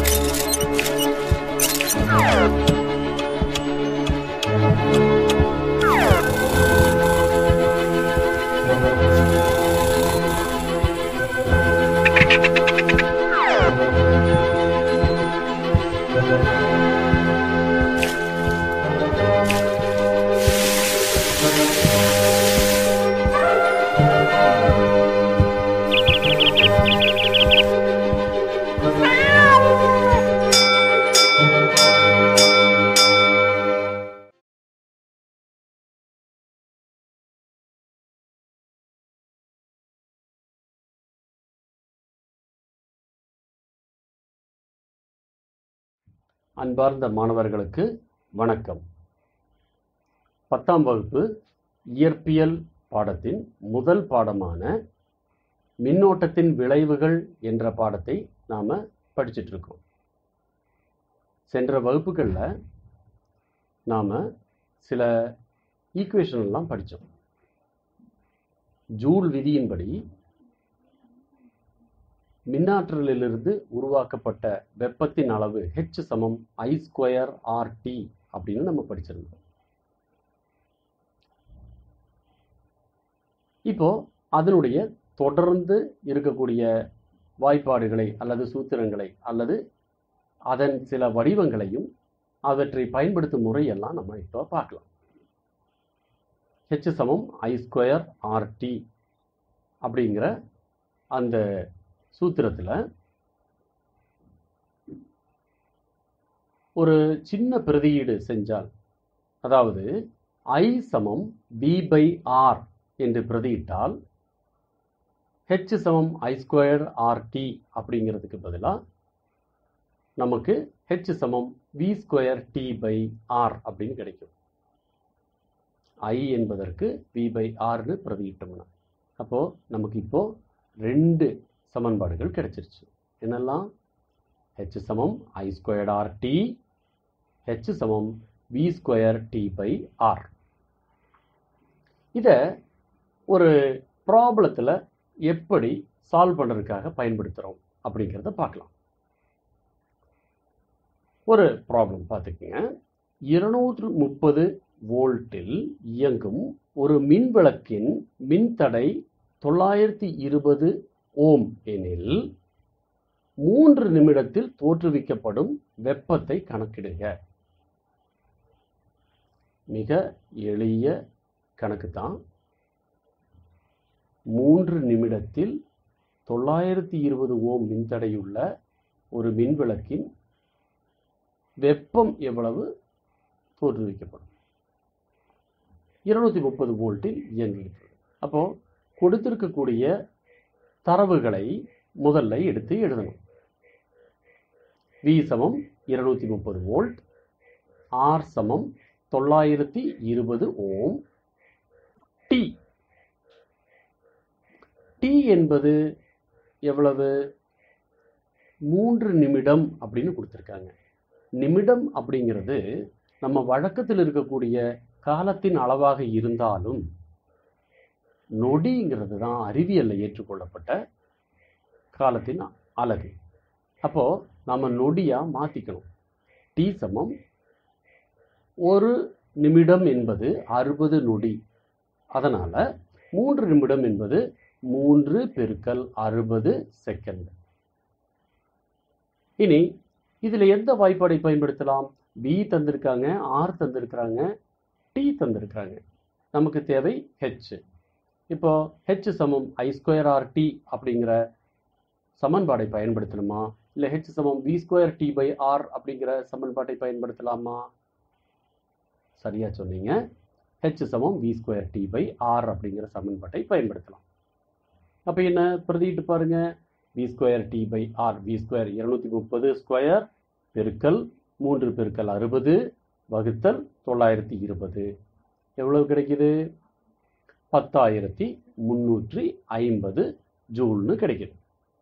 அன்பார்ந்த மாணவர்களுக்கு வணக்கம் பத்தாம் வகுப்பு இயற்பியல் பாடத்தின் முதல் பாடமான மின்னோட்டத்தின் விளைவுகள் என்ற பாடத்தை நாம் படிச்சிட்டு இருக்கோம் சென்ற வகுப்புகளில் நாம் சில ஈக்குவேஷன்லாம் படித்தோம் ஜூல் விதியின்படி மின்னாற்றலிலிருந்து உருவாக்கப்பட்ட வெப்பத்தின் அளவு ஹெச் சமம் ஐ ஸ்கொயர் ஆர் டி அப்படின்னு நம்ம படிச்சிருந்தோம் இப்போ அதனுடைய தொடர்ந்து இருக்கக்கூடிய வாய்ப்பாடுகளை அல்லது சூத்திரங்களை அல்லது அதன் சில வடிவங்களையும் அவற்றை பயன்படுத்தும் முறையெல்லாம் நம்ம இப்போ பார்க்கலாம் ஹெச் சமம் ஐ ஸ்கொயர் ஆர் டி அப்படிங்கிற அந்த சூத்திரத்தில் ஒரு சின்ன பிரதியீடு செஞ்சால் அதாவது ஐ சமம் பி பை ஆர் என்று பிரதியிட்டால் ஹெச் சமம் ஐ ஸ்கொயர் ஆர் டி அப்படிங்கிறதுக்கு பதிலாக நமக்கு ஹெச் சமம் V square T by R அப்படின்னு கிடைக்கும் ஐ என்பதற்கு வி பை ஆர்னு பிரதியிட்டோம்னா அப்போது நமக்கு இப்போது ரெண்டு சமன்பாடுகள் கிடைச்சிருச்சு என்னெல்லாம் ஹெச் சமம் I squared R T H சமம் V square T by R இதை ஒரு ப்ராப்ளத்தில் எப்படி சால்வ் பண்ணுறதுக்காக பயன்படுத்துகிறோம் அப்படிங்கிறத பார்க்கலாம் ஒரு ப்ராப்ளம் பார்த்துக்கங்க இருநூற்று முப்பது வோல்ட்டில் இயங்கும் ஒரு மின்விளக்கின் மின்தடை தொள்ளாயிரத்தி இருபது ஓம் எனில் மூன்று நிமிடத்தில் தோற்றுவிக்கப்படும் வெப்பத்தை கணக்கிடுக மிக எளிய கணக்கு தான் மூன்று நிமிடத்தில் தொள்ளாயிரத்தி இருபது ஓம் மின்தடையுள்ள ஒரு மின்விளக்கின் வெப்பம் எவ்வளவு தோற்றுவிக்கப்படும் இருநூத்தி முப்பது வோல்ட்டில் இயங்குகிறது அப்போ கொடுத்திருக்கக்கூடிய தரவுகளை முதல்ல எடுத்து எழுதணும் வி சமம் இருநூத்தி முப்பது வோல்ட் ஆர் சமம் தொள்ளாயிரத்தி இருபது ஓம் டி டி என்பது எவ்வளவு மூன்று நிமிடம் அப்படின்னு கொடுத்துருக்காங்க நிமிடம் அப்படிங்கிறது நம்ம வழக்கத்தில் இருக்கக்கூடிய காலத்தின் அளவாக இருந்தாலும் நொடிங்கிறது தான் அறிவியலில் ஏற்றுக்கொள்ளப்பட்ட காலத்தின் அலகு அப்போது நம்ம நொடியாக மாற்றிக்கணும் டி சமம் ஒரு நிமிடம் என்பது அறுபது நொடி அதனால் மூன்று நிமிடம் என்பது மூன்று பெருக்கல் அறுபது செகண்ட் இனி இதில் எந்த வாய்ப்பாடை பயன்படுத்தலாம் பி தந்திருக்காங்க ஆர் தந்திருக்கிறாங்க டி தந்திருக்கிறாங்க நமக்கு தேவை ஹெச் இப்போ ஹெச் சமம் ஐ ஸ்கொயர் ஆர் டி அப்படிங்கிற சமன்பாடை பயன்படுத்தணுமா இல்லை ஹெச் சமம் V square T by R அப்படிங்கிற சமன்பாட்டை பயன்படுத்தலாமா சரியா சொன்னீங்க ஹெச் சமம் V square T by R அப்படிங்கிற சமன்பாட்டை பயன்படுத்தலாம் அப்போ என்ன பிரதிட்டு பாருங்க V square T by R V square இருநூத்தி முப்பது ஸ்கொயர் பெருக்கல் மூன்று பெருக்கல் அறுபது வகுத்தல் தொள்ளாயிரத்தி இருபது எவ்வளவு கிடைக்குது பத்தாயிரத்தி முந்நூற்றி ஐம்பது ஜூல்னு கிடைக்குது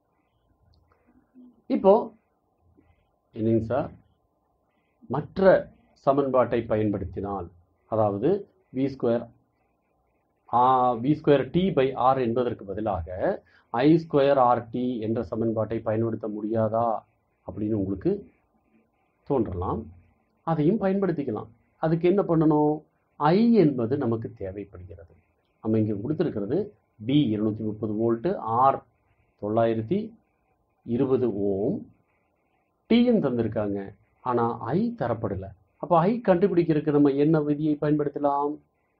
இப்போ என்னங்க சார் மற்ற சமன்பாட்டை பயன்படுத்தினால் அதாவது V square V square T by R என்பதற்கு பதிலாக ஐ ஸ்கொயர் ஆர் டி என்ற சமன்பாட்டை பயன்படுத்த முடியாதா அப்படின்னு உங்களுக்கு தோன்றலாம் அதையும் பயன்படுத்திக்கலாம் அதுக்கு என்ன பண்ணணும் ஐ என்பது நமக்கு தேவைப்படுகிறது நம்ம இங்கே கொடுத்துருக்கிறது பி இருநூற்றி முப்பது வோல்ட்டு ஆர் தொள்ளாயிரத்தி இருபது ஓம் டியும் தந்திருக்காங்க ஆனால் ஐ தரப்படலை அப்போ ஐ கண்டுபிடிக்கிறதுக்கு நம்ம என்ன விதியை பயன்படுத்தலாம்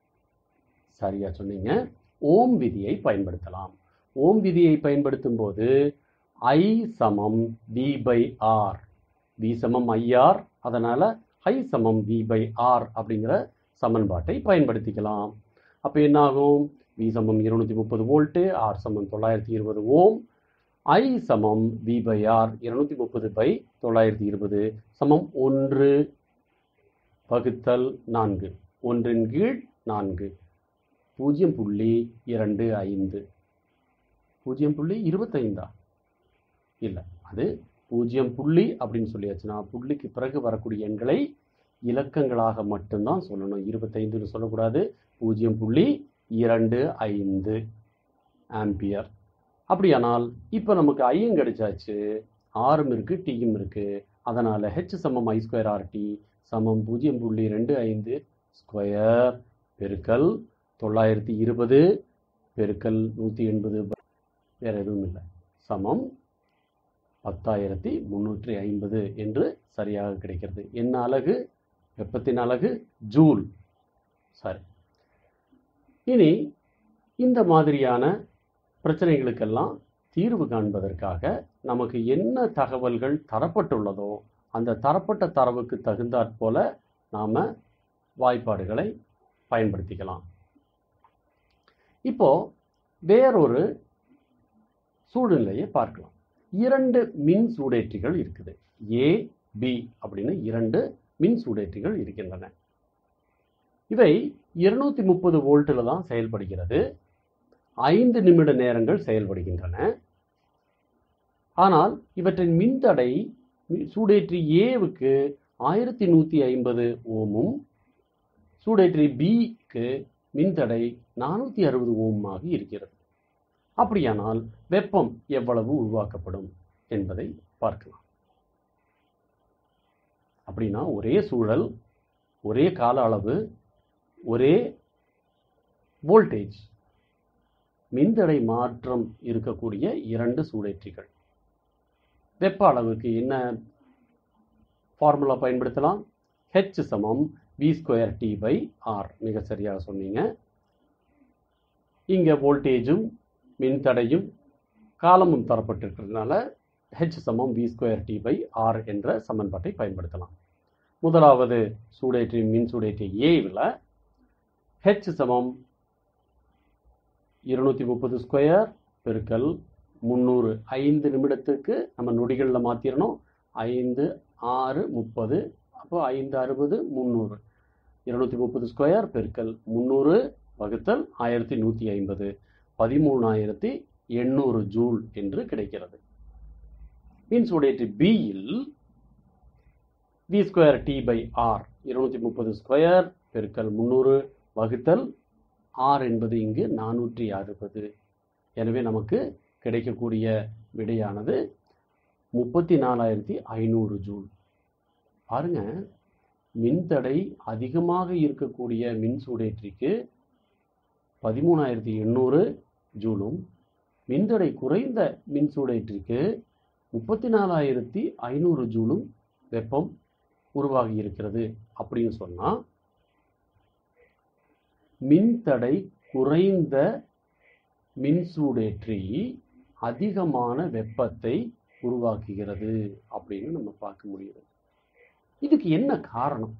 சரியா சொன்னீங்க ஓம் விதியை பயன்படுத்தலாம் ஓம் விதியை பயன்படுத்தும் போது ஐ சமம் வி பை ஆர் வி சமம் ஐஆர் அதனால் ஐ சமம் வி பை ஆர் அப்படிங்கிற சமன்பாட்டை பயன்படுத்திக்கலாம் அப்போ என்னாகும் வி சமம் இருநூற்றி முப்பது வோல்ட்டு ஆர் சமம் தொள்ளாயிரத்தி இருபது ஓம் ஐ சமம் வி பை ஆர் இருநூற்றி முப்பது பை தொள்ளாயிரத்தி இருபது சமம் ஒன்று வகுத்தல் நான்கு ஒன்றின் கீழ் நான்கு பூஜ்ஜியம் புள்ளி இரண்டு ஐந்து பூஜ்ஜியம் புள்ளி இருபத்தைந்தா இல்லை அது பூஜ்ஜியம் புள்ளி அப்படின்னு சொல்லியாச்சுன்னா புள்ளிக்கு பிறகு வரக்கூடிய எண்களை இலக்கங்களாக மட்டும்தான் சொல்லணும் இருபத்தைந்துன்னு சொல்லக்கூடாது பூஜ்ஜியம் புள்ளி இரண்டு ஐந்து ஆம்பியர் அப்படியானால் இப்போ நமக்கு ஐயும் கிடைச்சாச்சு ஆறும் இருக்குது டீயும் இருக்குது அதனால் ஹெச் சமம் ஐ ஸ்கொயர் ஆர் டி சமம் பூஜ்ஜியம் புள்ளி ரெண்டு ஐந்து ஸ்கொயர் பெருக்கல் தொள்ளாயிரத்தி இருபது பெருக்கல் நூற்றி எண்பது வேறு எதுவும் இல்லை சமம் பத்தாயிரத்தி முந்நூற்றி ஐம்பது என்று சரியாக கிடைக்கிறது என்ன அலகு வெப்பத்தின் அலகு ஜூல் சரி இனி இந்த மாதிரியான பிரச்சனைகளுக்கெல்லாம் தீர்வு காண்பதற்காக நமக்கு என்ன தகவல்கள் தரப்பட்டுள்ளதோ அந்த தரப்பட்ட தரவுக்கு தகுந்தாற் போல நாம் வாய்ப்பாடுகளை பயன்படுத்திக்கலாம் இப்போ வேறொரு சூழ்நிலையை பார்க்கலாம் இரண்டு மின் சூடேற்றிகள் இருக்குது ஏ பி அப்படின்னு இரண்டு மின் சூடேற்றிகள் இருக்கின்றன இவை இருநூத்தி முப்பது வோல்ட்டில் தான் செயல்படுகிறது ஐந்து நிமிட நேரங்கள் செயல்படுகின்றன ஆனால் இவற்றின் மின்தடை மி- சூடேற்றி ஏவுக்கு ஆயிரத்தி நூற்றி ஐம்பது ஓமும் சூடேற்றி பிக்கு மின்தடை நானூற்றி அறுபது ஓமாக இருக்கிறது அப்படியானால் வெப்பம் எவ்வளவு உருவாக்கப்படும் என்பதை பார்க்கலாம் அப்படின்னா ஒரே சூழல் ஒரே கால அளவு ஒரே வோல்டேஜ் மின்தடை மாற்றம் இருக்கக்கூடிய இரண்டு சூடேற்றிகள் வெப்ப அளவுக்கு என்ன ஃபார்முலா பயன்படுத்தலாம் ஹெச் சமம் V square T by R மிக சரியாக சொன்னீங்க இங்கே வோல்டேஜும் மின்தடையும் காலமும் தரப்பட்டிருக்கிறதுனால ஹெச் சமம் V square T by R என்ற சமன்பாட்டை பயன்படுத்தலாம் முதலாவது சூடேற்றி மின் சூடேற்றி ஏவில் ஹெச் சமம் இருநூற்றி முப்பது ஸ்கொயர் பெருக்கல் முந்நூறு ஐந்து நிமிடத்துக்கு நம்ம நொடிகளில் மாற்றிடணும் ஐந்து ஆறு முப்பது அப்போ ஐந்து அறுபது முந்நூறு இருநூற்றி முப்பது ஸ்கொயர் பெருக்கல் முந்நூறு வகுத்தல் ஆயிரத்தி நூற்றி ஐம்பது பதிமூணாயிரத்தி எண்ணூறு ஜூல் என்று கிடைக்கிறது மின் சூடேற்றி பியில் V square T by R இருநூற்றி முப்பது ஸ்கொயர் பெருக்கல் முந்நூறு வகுத்தல் ஆர் என்பது இங்கு நானூற்றி அறுபது எனவே நமக்கு கிடைக்கக்கூடிய விடையானது முப்பத்தி நாலாயிரத்தி ஐநூறு ஜூல் பாருங்க மின்தடை அதிகமாக இருக்கக்கூடிய மின் சூடேற்றிக்கு பதிமூணாயிரத்தி எண்ணூறு ஜூலும் மின்தடை குறைந்த மின் சூடேற்றிக்கு முப்பத்தி நாலாயிரத்தி ஐநூறு ஜூலும் வெப்பம் உருவாகி இருக்கிறது அப்படின்னு சொன்னால் மின்தடை குறைந்த மின்சூடேற்றி அதிகமான வெப்பத்தை உருவாக்குகிறது அப்படின்னு நம்ம பார்க்க முடியுது இதுக்கு என்ன காரணம்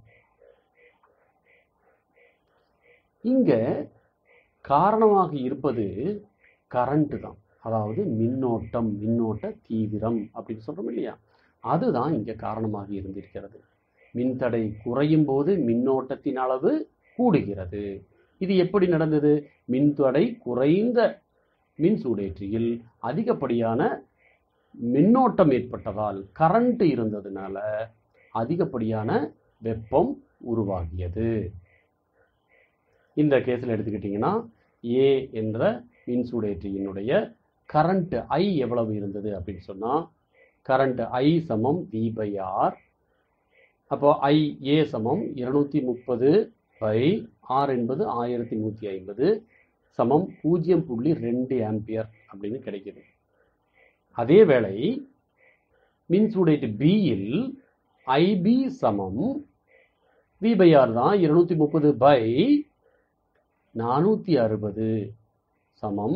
இங்க காரணமாக இருப்பது கரண்ட் தான் அதாவது மின்னோட்டம் மின்னோட்ட தீவிரம் அப்படின்னு சொல்றோம் இல்லையா அதுதான் இங்க காரணமாக இருந்திருக்கிறது மின்தடை குறையும் போது மின்னோட்டத்தின் அளவு கூடுகிறது இது எப்படி நடந்தது மின்தடை குறைந்த மின் சூடேற்றியில் அதிகப்படியான மின்னோட்டம் ஏற்பட்டதால் கரண்ட் இருந்ததுனால அதிகப்படியான வெப்பம் உருவாகியது இந்த கேஸில் எடுத்துக்கிட்டிங்கன்னா ஏ என்ற மின் சூடேற்றியினுடைய கரண்ட் ஐ எவ்வளவு இருந்தது அப்படின்னு சொன்னால் கரண்ட் ஐ சமம் வி பை ஆர் அப்போ ஐ ஏ சமம் இருநூத்தி முப்பது பை ஆர் என்பது ஆயிரத்தி நூற்றி ஐம்பது சமம் பூஜ்ஜியம் புள்ளி ரெண்டு ஆம்பியர் அப்படின்னு கிடைக்குது அதே வேளை மின்சூடேட் பியில் ஐபி சமம் வி பை ஆர் தான் இருநூத்தி முப்பது பை நானூற்றி அறுபது சமம்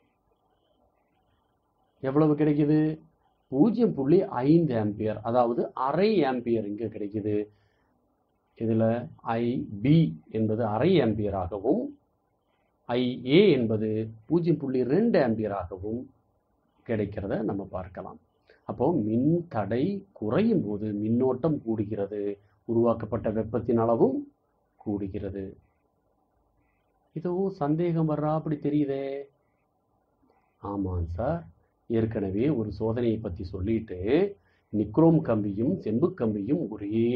எவ்வளவு கிடைக்குது பூஜ்ஜியம் புள்ளி ஐந்து ஆம்பியர் அதாவது அரை ஆம்பியர் இங்கே கிடைக்குது இதில் ஐபி என்பது அரை ஆம்பியராகவும் ஐஏ என்பது பூஜ்ஜியம் புள்ளி ரெண்டு ஆம்பியராகவும் கிடைக்கிறத நம்ம பார்க்கலாம் அப்போ மின் தடை குறையும் போது மின்னோட்டம் கூடுகிறது உருவாக்கப்பட்ட வெப்பத்தின் அளவும் கூடுகிறது இதோ சந்தேகம் வர்றா அப்படி தெரியுதே ஆமாம் சார் ஏற்கனவே ஒரு சோதனையை பற்றி சொல்லிட்டு நிக்ரோம் கம்பியும் செம்பு கம்பியும் ஒரே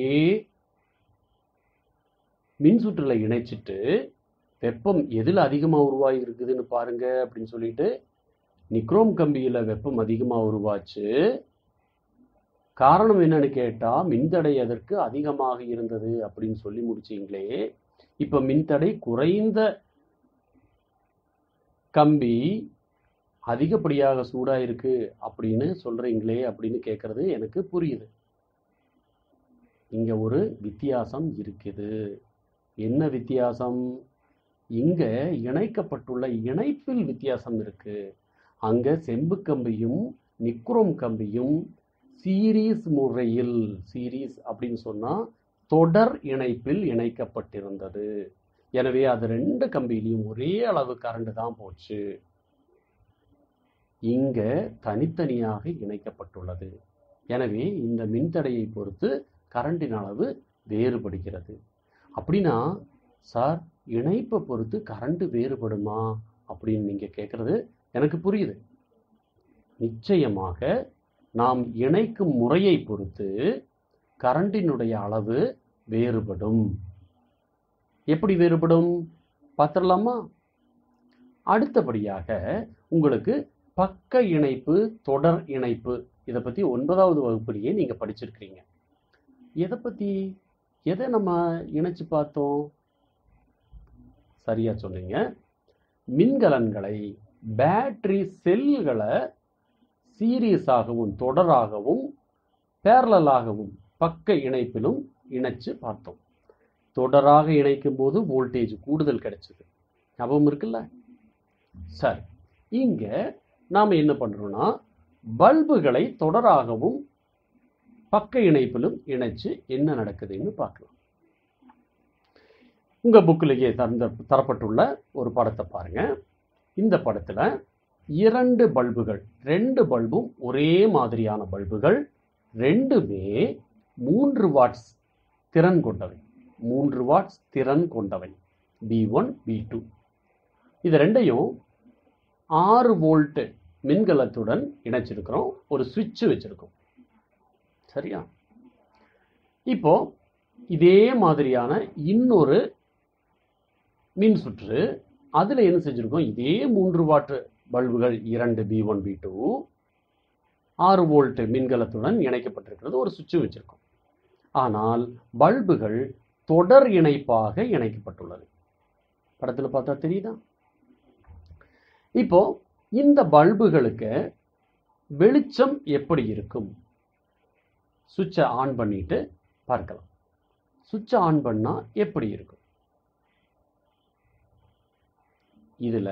மின்சுற்றுல இணைச்சிட்டு வெப்பம் எதில் அதிகமாக உருவாகி இருக்குதுன்னு பாருங்க அப்படின்னு சொல்லிட்டு நிக்ரோம் கம்பியில் வெப்பம் அதிகமாக உருவாச்சு காரணம் என்னன்னு கேட்டால் மின்தடை அதற்கு அதிகமாக இருந்தது அப்படின்னு சொல்லி முடிச்சிங்களே இப்போ மின்தடை குறைந்த கம்பி அதிகப்படியாக சூடாக இருக்கு அப்படின்னு சொல்றீங்களே அப்படின்னு கேட்கறது எனக்கு புரியுது இங்க ஒரு வித்தியாசம் இருக்குது என்ன வித்தியாசம் இங்க இணைக்கப்பட்டுள்ள இணைப்பில் வித்தியாசம் இருக்கு அங்க செம்பு கம்பியும் நிக்ரோம் கம்பியும் சீரீஸ் முறையில் சீரீஸ் அப்படின்னு சொன்னா தொடர் இணைப்பில் இணைக்கப்பட்டிருந்தது எனவே அது ரெண்டு கம்பியிலையும் ஒரே அளவு கரண்ட் தான் போச்சு இங்க தனித்தனியாக இணைக்கப்பட்டுள்ளது எனவே இந்த மின்தடையை பொறுத்து கரண்டின் அளவு வேறுபடுகிறது அப்படின்னா சார் இணைப்பை பொறுத்து கரண்ட் வேறுபடுமா அப்படின்னு நீங்க கேட்கறது எனக்கு புரியுது நிச்சயமாக நாம் இணைக்கும் முறையை பொறுத்து கரண்டினுடைய அளவு வேறுபடும் எப்படி வேறுபடும் பார்த்துடலாமா அடுத்தபடியாக உங்களுக்கு பக்க இணைப்பு தொடர் இணைப்பு இதை பற்றி ஒன்பதாவது வகுப்புலேயே நீங்கள் படிச்சிருக்கிறீங்க எதை பற்றி எதை நம்ம இணைச்சு பார்த்தோம் சரியா சொன்னீங்க மின்கலன்களை பேட்டரி செல்களை சீரியஸாகவும் தொடராகவும் பேரலாகவும் பக்க இணைப்பிலும் இணைச்சு பார்த்தோம் தொடராக இணைக்கும் போது வோல்டேஜ் கூடுதல் கிடைச்சது ஞாபகம் இருக்குல்ல சரி இங்க நாம என்ன பண்றோம்னா பல்புகளை தொடராகவும் பக்க இணைப்பிலும் இணைச்சு என்ன நடக்குதுன்னு பார்க்கலாம் உங்க புக்கிலேயே தந்த தரப்பட்டுள்ள ஒரு படத்தை பாருங்க இந்த படத்துல இரண்டு பல்புகள் ரெண்டு பல்பும் ஒரே மாதிரியான பல்புகள் ரெண்டுமே மூன்று வாட்ஸ் திறன் கொண்டவை மூன்று வாட்ஸ் திறன் கொண்டவை பி ஒன் பி டூ இது ரெண்டையும் ஆறு வோல்ட் மின்கலத்துடன் இணைச்சிருக்கிறோம் ஒரு சுவிட்ச் வச்சிருக்கோம் சரியா இப்போ இதே மாதிரியான இன்னொரு மின் சுற்று அதில் என்ன செஞ்சுருக்கோம் இதே மூன்று வாட் பல்புகள் இரண்டு பி ஒன் பி டூ ஆறு வோல்ட் மின்கலத்துடன் இணைக்கப்பட்டிருக்கிறது ஒரு சுவிட்ச் வச்சிருக்கோம் ஆனால் பல்புகள் தொடர் இணைப்பாக இணைக்கப்பட்டுள்ளது படத்தில் பார்த்தா தெரியுதா இப்போ இந்த பல்புகளுக்கு வெளிச்சம் எப்படி இருக்கும் சுவிட்சை ஆன் பண்ணிட்டு பார்க்கலாம் சுவிட்சை ஆன் பண்ணா எப்படி இருக்கும் இதுல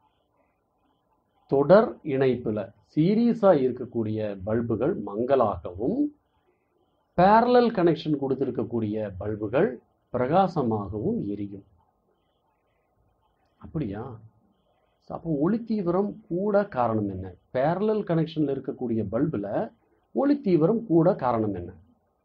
தொடர் இணைப்புல சீரியஸா இருக்கக்கூடிய பல்புகள் மங்கலாகவும் பேரலல் கனெக்ஷன் கொடுத்திருக்கக்கூடிய பல்புகள் பிரகாசமாகவும் எரியும் அப்படியா அப்போ ஒளி தீவிரம் கூட காரணம் என்ன பேரலல் கனெக்ஷன்ல இருக்கக்கூடிய பல்புல ஒளி தீவிரம் கூட காரணம் என்ன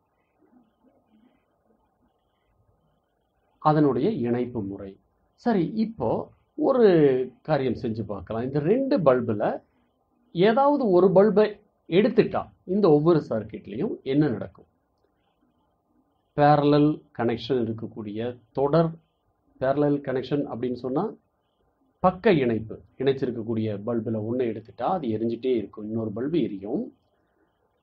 அதனுடைய இணைப்பு முறை சரி இப்போ ஒரு காரியம் செஞ்சு பார்க்கலாம் இந்த ரெண்டு பல்புல ஏதாவது ஒரு பல்பை எடுத்துட்டா இந்த ஒவ்வொரு சர்க்கிட்லையும் என்ன நடக்கும் பேரலல் கனெக்ஷன் இருக்கக்கூடிய தொடர் பேரலல் கனெக்ஷன் அப்படின்னு சொன்னா பக்க இணைப்பு இணைச்சிருக்கக்கூடிய பல்பில் ஒன்று எடுத்துட்டா அது எரிஞ்சிட்டே இருக்கும் இன்னொரு பல்பு எரியும்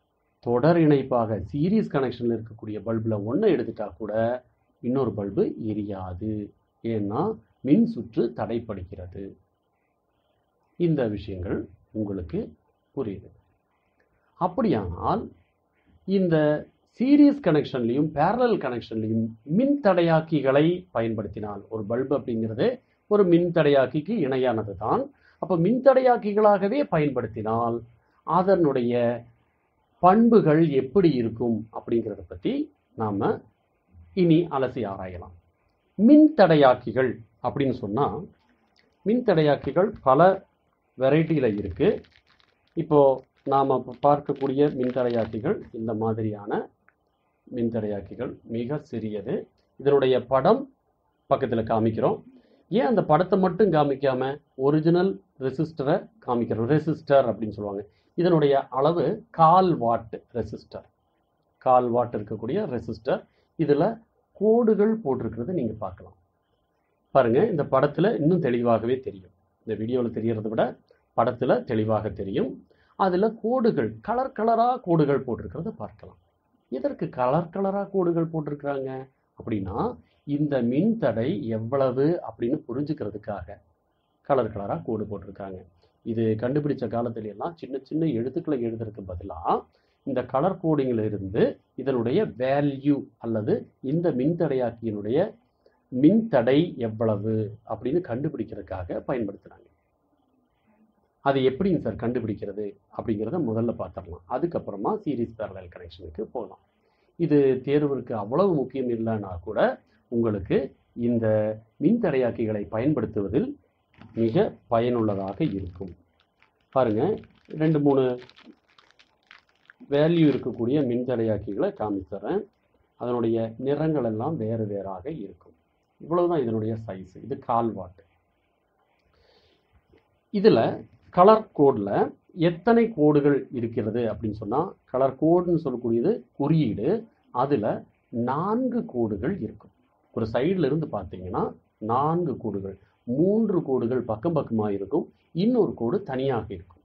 தொடர் இணைப்பாக சீரிஸ் கனெக்ஷனில் இருக்கக்கூடிய பல்பில் ஒன்றை எடுத்துட்டா கூட இன்னொரு பல்பு எரியாது ஏன்னா மின் சுற்று தடைப்படுகிறது இந்த விஷயங்கள் உங்களுக்கு புரியுது அப்படியானால் இந்த சீரிஸ் கனெக்ஷன்லையும் பேரலல் கனெக்ஷன்லையும் மின் தடையாக்கிகளை பயன்படுத்தினால் ஒரு பல்பு அப்படிங்கிறது ஒரு மின் தடையாக்கிக்கு இணையானது தான் அப்போ மின் தடையாக்கிகளாகவே பயன்படுத்தினால் அதனுடைய பண்புகள் எப்படி இருக்கும் அப்படிங்கிறத பற்றி நாம் இனி அலசி ஆராயலாம் மின் தடையாக்கிகள் அப்படின்னு சொன்னால் மின் தடையாக்கிகள் பல வெரைட்டியில் இருக்குது இப்போது நாம் பார்க்கக்கூடிய மின்தடையாக்கிகள் இந்த மாதிரியான மின்தடையாக்கிகள் மிக சிறியது இதனுடைய படம் பக்கத்தில் காமிக்கிறோம் ஏன் அந்த படத்தை மட்டும் காமிக்காம ஒரிஜினல் ரெசிஸ்டரை காமிக்கிறோம் ரெசிஸ்டர் அப்படின்னு சொல்லுவாங்க இதனுடைய அளவு கால் வாட் ரெசிஸ்டர் கால் வாட் இருக்கக்கூடிய ரெசிஸ்டர் இதில் கோடுகள் போட்டிருக்கிறது நீங்கள் பார்க்கலாம் பாருங்க இந்த படத்தில் இன்னும் தெளிவாகவே தெரியும் இந்த வீடியோவில் தெரியறதை விட படத்தில் தெளிவாக தெரியும் அதில் கோடுகள் கலர் கலராக கோடுகள் போட்டிருக்கிறத பார்க்கலாம் எதற்கு கலர் கலராக கோடுகள் போட்டிருக்கிறாங்க அப்படின்னா இந்த மின்தடை எவ்வளவு அப்படின்னு புரிஞ்சுக்கிறதுக்காக கலர் கலராக கோடு போட்டிருக்காங்க இது கண்டுபிடிச்ச காலத்துல எல்லாம் சின்ன சின்ன எழுத்துக்களை எழுதுறதுக்கு பதிலாக இந்த கலர் கோடிங்கில் இருந்து இதனுடைய வேல்யூ அல்லது இந்த மின்தடையாக்கியினுடைய மின்தடை எவ்வளவு அப்படின்னு கண்டுபிடிக்கிறதுக்காக பயன்படுத்துகிறாங்க அது எப்படிங்க சார் கண்டுபிடிக்கிறது அப்படிங்கிறத முதல்ல பார்த்துடலாம் அதுக்கப்புறமா சீரிஸ் பேரலல் கனெக்ஷனுக்கு போகலாம் இது தேர்விற்கு அவ்வளவு முக்கியம் இல்லைன்னா கூட உங்களுக்கு இந்த மின்தடையாக்கிகளை பயன்படுத்துவதில் மிக பயனுள்ளதாக இருக்கும் பாருங்க ரெண்டு மூணு வேல்யூ இருக்கக்கூடிய மின்தடையாக்கிகளை காமித்தரேன் அதனுடைய நிறங்கள் எல்லாம் வேறு வேறாக இருக்கும் இவ்வளவுதான் இதனுடைய சைஸ் இது கால் வாட் இதில் கலர் கோடில் எத்தனை கோடுகள் இருக்கிறது அப்படின்னு சொன்னால் கலர் கோடுன்னு சொல்லக்கூடியது குறியீடு அதில் நான்கு கோடுகள் இருக்கும் ஒரு சைடில் இருந்து பார்த்தீங்கன்னா நான்கு கோடுகள் மூன்று கோடுகள் பக்கம் பக்கமாக இருக்கும் இன்னொரு கோடு தனியாக இருக்கும்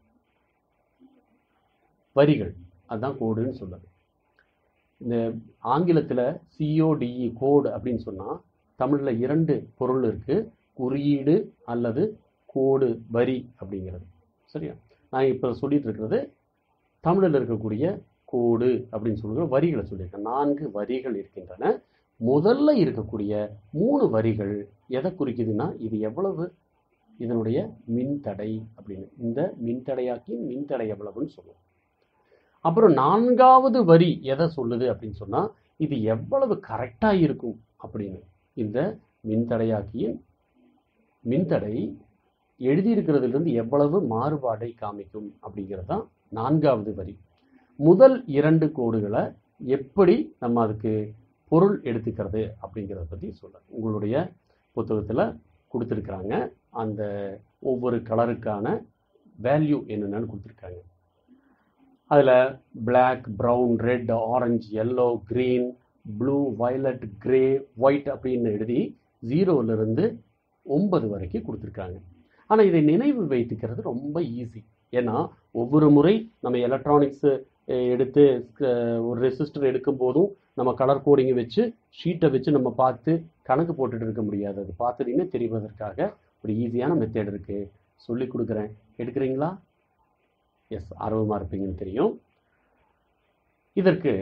வரிகள் அதுதான் கோடுன்னு சொல்லுது இந்த ஆங்கிலத்தில் சிஓடிஇ கோடு அப்படின்னு சொன்னால் தமிழில் இரண்டு பொருள் இருக்குது குறியீடு அல்லது கோடு வரி அப்படிங்கிறது சரியா நான் இப்போ சொல்லிட்டு இருக்கிறது தமிழில் இருக்கக்கூடிய கோடு அப்படின்னு சொல்லுற வரிகளை சொல்லியிருக்கேன் நான்கு வரிகள் இருக்கின்றன முதல்ல இருக்கக்கூடிய மூணு வரிகள் எதை குறிக்குதுன்னா இது எவ்வளவு இதனுடைய மின்தடை அப்படின்னு இந்த மின்தடையாக்கி மின்தடை எவ்வளவுன்னு சொல்லுவோம் அப்புறம் நான்காவது வரி எதை சொல்லுது அப்படின்னு சொன்னால் இது எவ்வளவு கரெக்டாக இருக்கும் அப்படின்னு இந்த மின்தடையாக்கியின் மின்தடை எழுதியிருக்கிறதுலேருந்து எவ்வளவு மாறுபாடை காமிக்கும் அப்படிங்கிறது தான் நான்காவது வரி முதல் இரண்டு கோடுகளை எப்படி நம்ம அதுக்கு பொருள் எடுத்துக்கிறது அப்படிங்கிறத பற்றி சொல்ல உங்களுடைய புத்தகத்தில் கொடுத்துருக்குறாங்க அந்த ஒவ்வொரு கலருக்கான வேல்யூ என்னென்னு கொடுத்துருக்காங்க அதில் black brown red orange yellow green blue violet grey white அப்படின்னு எழுதி ஜீரோவிலிருந்து ஒன்பது வரைக்கும் கொடுத்துருக்காங்க ஆனால் இதை நினைவு வைத்துக்கிறது ரொம்ப ஈஸி ஏன்னா ஒவ்வொரு முறை நம்ம எலக்ட்ரானிக்ஸு எடுத்து அஹ், ஒரு ரெசிஸ்டர் எடுக்கும் போதும் நம்ம கலர் கோடிங்கை வச்சு ஷீட்டை வச்சு நம்ம பார்த்து கணக்கு போட்டுட்டு இருக்க முடியாது அது பார்த்துட்டீங்கன்னா தெரிவதற்காக ஒரு ஈஸியான மெத்தட் இருக்குது சொல்லி கொடுக்குறேன் எடுக்கிறீங்களா எஸ் ஆர்வமாக இருப்பீங்கன்னு தெரியும் இதற்கு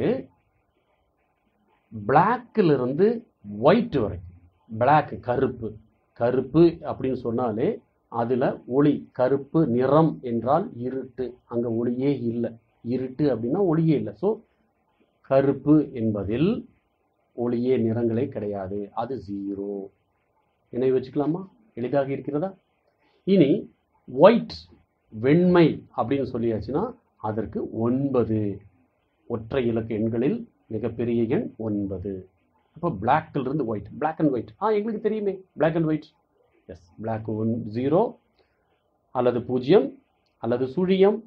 blackல இருந்து ஒயிட் வரைக்கும் black கருப்பு கருப்பு அப்படின்னு சொன்னாலே அதில் ஒளி கருப்பு நிறம் என்றால் இருட்டு அங்கே ஒளியே இல்லை இருட்டு அப்படின்னா ஒளியே இல்லை ஸோ கருப்பு என்பதில் ஒளியே நிறங்களே கிடையாது அது ஜீரோ நினைவு வச்சுக்கலாமா எளிதாக இருக்கிறதா இனி ஒயிட் வெண்மை அப்படின்னு சொல்லியாச்சுன்னா அதற்கு ஒன்பது ஒற்றை இலக்க எண்களில் மிகப்பெரிய எண் ஒன்பது அப்போ பிளாக்ல இருந்து ஒயிட் பிளாக் அண்ட் ஒயிட் ஆ எங்களுக்கு தெரியுமே black and white yes black one zero அல்லது பூஜ்ஜியம் அல்லது சுழியம்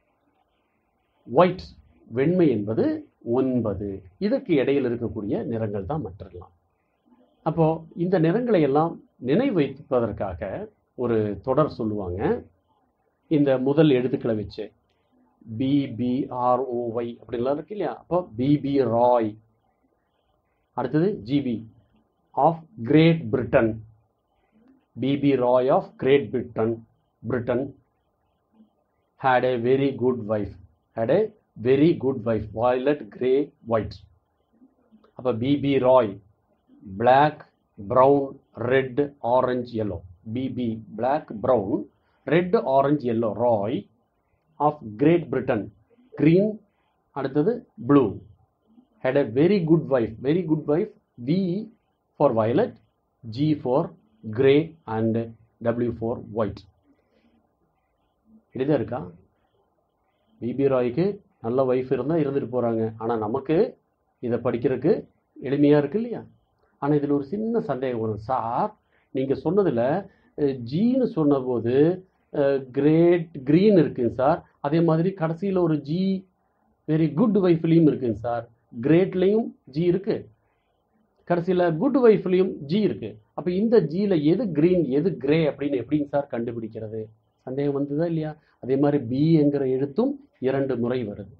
ஒயிட் வெண்மை என்பது ஒன்பது இதற்கு இடையில் இருக்கக்கூடிய நிறங்கள் தான் மற்றெல்லாம் அப்போ இந்த நிறங்களை எல்லாம் நினைவு வைப்பதற்காக ஒரு தொடர் சொல்லுவாங்க இந்த முதல் எழுத்துக்களை வச்சு பிபிஆர்ஓஒய் அப்படின்லாம் இருக்கு இல்லையா அப்போ பிபி ராய் அடுத்தது GB of Great Britain BB ROY of Great Britain Britain had a very good wife had a very good wife violet gray white அப்ப BB ROY black brown red orange yellow BB black brown red orange yellow ROY of great britain green அடுத்தது blue had a very good wife very good wife v for violet g for gray and w for white இப்படிதான் இருக்கா BP ராய்க்கு நல்ல wife இருந்தால் இருந்துட்டு போகிறாங்க ஆனால் நமக்கு இதை படிக்கிறதுக்கு எளிமையாக இருக்கு இல்லையா ஆனால் இதில் ஒரு சின்ன சந்தேகம் வரும் சார் நீங்கள் சொன்னதில் ஜீன்னு சொன்னபோது கிரேட் க்ரீன் இருக்குங்க சார் அதே மாதிரி கடைசியில் ஒரு ஜி வெரி குட் ஒய்ஃப்லேயும் இருக்குங்க சார் கிரேட்லேயும் ஜி இருக்கு கடைசியில் குட் ஒய்ஃப்லேயும் ஜி இருக்கு அப்போ இந்த ஜியில் எது க்ரீன் எது கிரே அப்படின்னு எப்படிங்க சார் கண்டுபிடிக்கிறது சந்தேகம் வந்ததா இல்லையா அதே மாதிரி பி என்கிற எழுத்தும் இரண்டு முறை வருது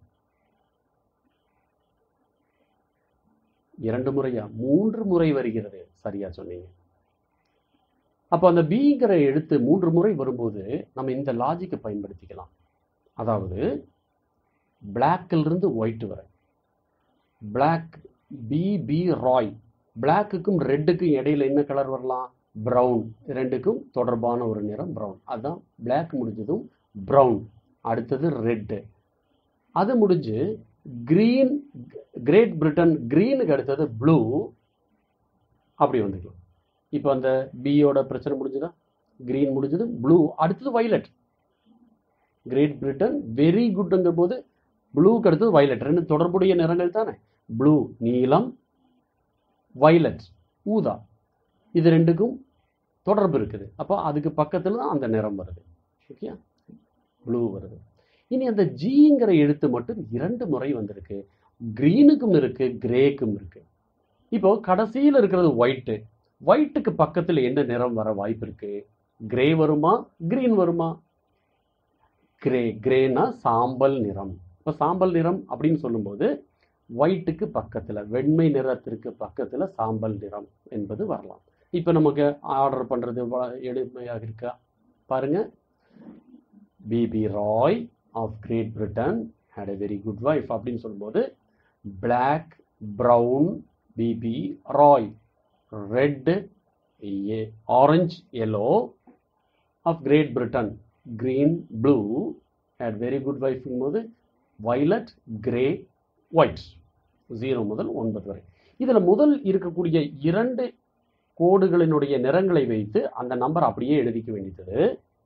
இரண்டு முறையா மூன்று முறை வருகிறது சரியா சொன்னீங்க அப்போ அந்த பிங்கிற எழுத்து மூன்று முறை வரும்போது நம்ம இந்த லாஜிக்கை பயன்படுத்திக்கலாம் அதாவது பிளாக்கில் இருந்து ஒயிட் வர பிளாக் பி பி ராய் பிளாக்குக்கும் ரெட்டுக்கும் இடையில என்ன கலர் வரலாம் ப்ரௌன் ரெண்டுக்கும் தொடர்பான ஒரு நிறம் ப்ரௌன் அதுதான் பிளாக் முடிஞ்சதும் ப்ரௌன் அடுத்தது ரெட்டு அது முடிஞ்சு கிரீன் கிரேட் பிரிட்டன் கிரீனுக்கு அடுத்தது ப்ளூ அப்படி வந்துக்கலாம் இப்போ அந்த பியோட பிரச்சனை முடிஞ்சுதா கிரீன் முடிஞ்சது ப்ளூ அடுத்தது வைலட் கிரேட் பிரிட்டன் வெரி குட்ங்கிற போது ப்ளூக்கு அடுத்தது வைலட் ரெண்டு தொடர்புடைய நிறங்கள் தானே ப்ளூ நீலம் வைலட் ஊதா இது ரெண்டுக்கும் தொடர்பு இருக்குது அப்போ அதுக்கு பக்கத்தில் தான் அந்த நிறம் வருது ஓகே ப்ளூ வருது இனி அந்த ஜிங்கிற எழுத்து மட்டும் இரண்டு முறை வந்திருக்கு க்ரீனுக்கும் இருக்கு கிரேக்கும் இருக்கு இப்போ கடைசியில் இருக்கிறது ஒயிட்டு ஒயிட்டுக்கு பக்கத்தில் என்ன நிறம் வர வாய்ப்பு இருக்கு கிரே வருமா கிரீன் வருமா கிரே கிரேனா சாம்பல் நிறம் இப்போ சாம்பல் நிறம் அப்படின்னு சொல்லும்போது ஒயிட்டுக்கு பக்கத்தில் வெண்மை நிறத்திற்கு பக்கத்தில் சாம்பல் நிறம் என்பது வரலாம் இப்போ நமக்கு ஆர்டர் பண்ணுறது எளிமையாக இருக்கா பாருங்க BB ROY of Great Britain had a very good wife அப்படின்னு சொல்லும்போது black brown BB ROY red orange yellow of Great Britain green blue had very good வைஃப்ங்கும் போது வைலட் கிரே ஒயிட் ஜீரோ முதல் ஒன்பது வரை இதில் முதல் இருக்கக்கூடிய இரண்டு கோடுகளினுடைய நிறங்களை வைத்து அந்த நம்பர் அப்படியே எழுதிக்க வேண்டியது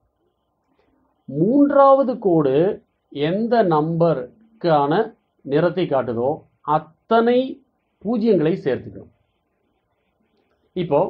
மூன்றாவது கோடு எந்த நம்பருக்கான நிறத்தை காட்டுதோ அத்தனை பூஜ்ஜியங்களை சேர்த்துக்கணும் இப்போ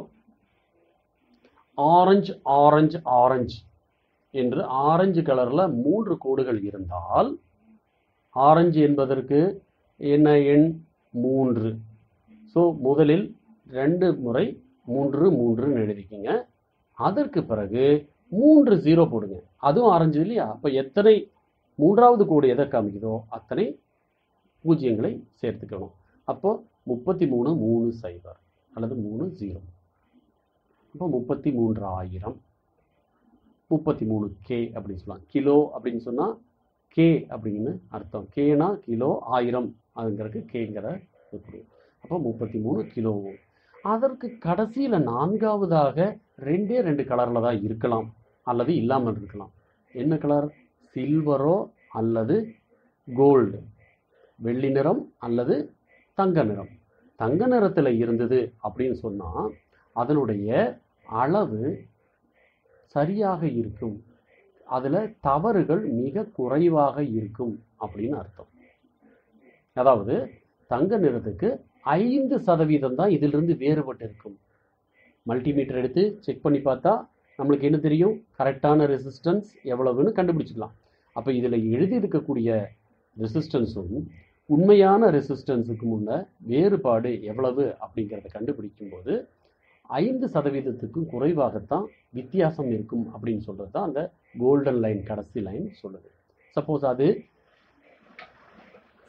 ஆரஞ்சு ஆரஞ்சு ஆரஞ்சு என்று ஆரஞ்சு கலர்ல மூன்று கோடுகள் இருந்தால் ஆரஞ்சு என்பதற்கு என்ன எண் மூன்று ஸோ முதலில் ரெண்டு முறை மூன்று மூன்றுன்னு எழுதிக்கிங்க அதற்கு பிறகு மூன்று ஜீரோ போடுங்க அதுவும் ஆரஞ்சு இல்லையா அப்போ எத்தனை மூன்றாவது கோடு எதை காமிக்குதோ அத்தனை பூஜ்ஜியங்களை சேர்த்துக்கணும் அப்போ முப்பத்தி மூணு மூணு சைபர் அல்லது மூணு ஜீரோ அப்போ முப்பத்தி மூன்று ஆயிரம் முப்பத்தி மூணு கே அப்படின்னு சொல்லலாம் கிலோ அப்படின்னு சொன்னால் கே அப்படின்னு அர்த்தம் கேனா கிலோ ஆயிரம் அதுங்கிறதுக்கு கேங்கிற எப்படி அப்போ முப்பத்தி மூணு கிலோ அதற்கு கடைசியில் நான்காவதாக ரெண்டே ரெண்டு கலரில் தான் இருக்கலாம் அல்லது இல்லாமல் இருக்கலாம் என்ன கலர் சில்வரோ அல்லது கோல்டு வெள்ளி நிறம் அல்லது தங்க நிறம் தங்க நிறத்தில் இருந்தது அப்படின்னு சொன்னால் அதனுடைய அளவு சரியாக இருக்கும் அதில் தவறுகள் மிக குறைவாக இருக்கும் அப்படின்னு அர்த்தம் அதாவது தங்க நிறத்துக்கு ஐந்து சதவீதம் தான் இதிலிருந்து வேறுபட்டு இருக்கும் மல்டிமீட்டர் எடுத்து செக் பண்ணி பார்த்தா நம்மளுக்கு என்ன தெரியும் கரெக்டான ரெசிஸ்டன்ஸ் எவ்வளவுன்னு கண்டுபிடிச்சிக்கலாம் அப்போ இதில் எழுதியிருக்கக்கூடிய ரெசிஸ்டன்ஸும் உண்மையான ரெசிஸ்டன்ஸுக்கும் உள்ள வேறுபாடு எவ்வளவு அப்படிங்கிறத கண்டுபிடிக்கும் போது ஐந்து சதவீதத்துக்கும் குறைவாகத்தான் வித்தியாசம் இருக்கும் அப்படின்னு சொல்கிறது தான் அந்த கோல்டன் லைன் கடைசி லைன் சொல்லுது சப்போஸ் அது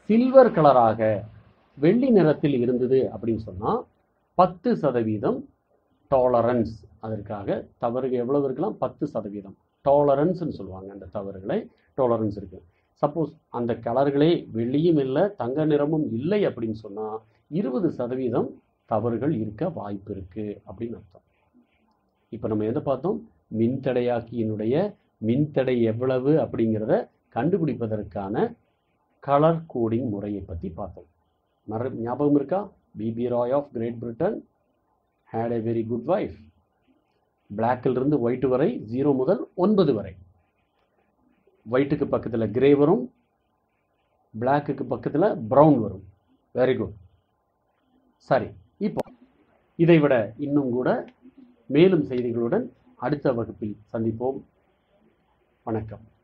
சில்வர் கலராக வெள்ளி நிறத்தில் இருந்தது அப்படின்னு சொன்னால் பத்து சதவீதம் டாலரன்ஸ் அதற்காக தவறுகள் எவ்வளவு இருக்கலாம் பத்து சதவீதம் டாலரன்ஸ்னு சொல்லுவாங்க அந்த தவறுகளை டாலரன்ஸ் இருக்கு சப்போஸ் அந்த கலர்களே வெள்ளியும் இல்லை தங்க நிறமும் இல்லை அப்படின்னு சொன்னால் இருபது சதவீதம் தவறுகள் இருக்க வாய்ப்பு இருக்கு அப்படின்னு அர்த்தம் இப்போ நம்ம எதை பார்த்தோம் மின்தடையாக்கியினுடைய மின்தடை எவ்வளவு அப்படிங்கிறத கண்டுபிடிப்பதற்கான கலர் கோடிங் முறையை பற்றி பார்த்தோம் மற ஞாபகம் இருக்கா BB ROY of Great Britain had a very good wife இருந்து ஒயிட் வரை ஜீரோ முதல் ஒன்பது வரை ஒயிட்டுக்கு பக்கத்தில் கிரே வரும் பிளாக்குக்கு பக்கத்தில் ப்ரௌன் வரும் வெரி குட் சரி இப்போ இதை விட இன்னும் கூட மேலும் செய்திகளுடன் அடுத்த வகுப்பில் சந்திப்போம் வணக்கம்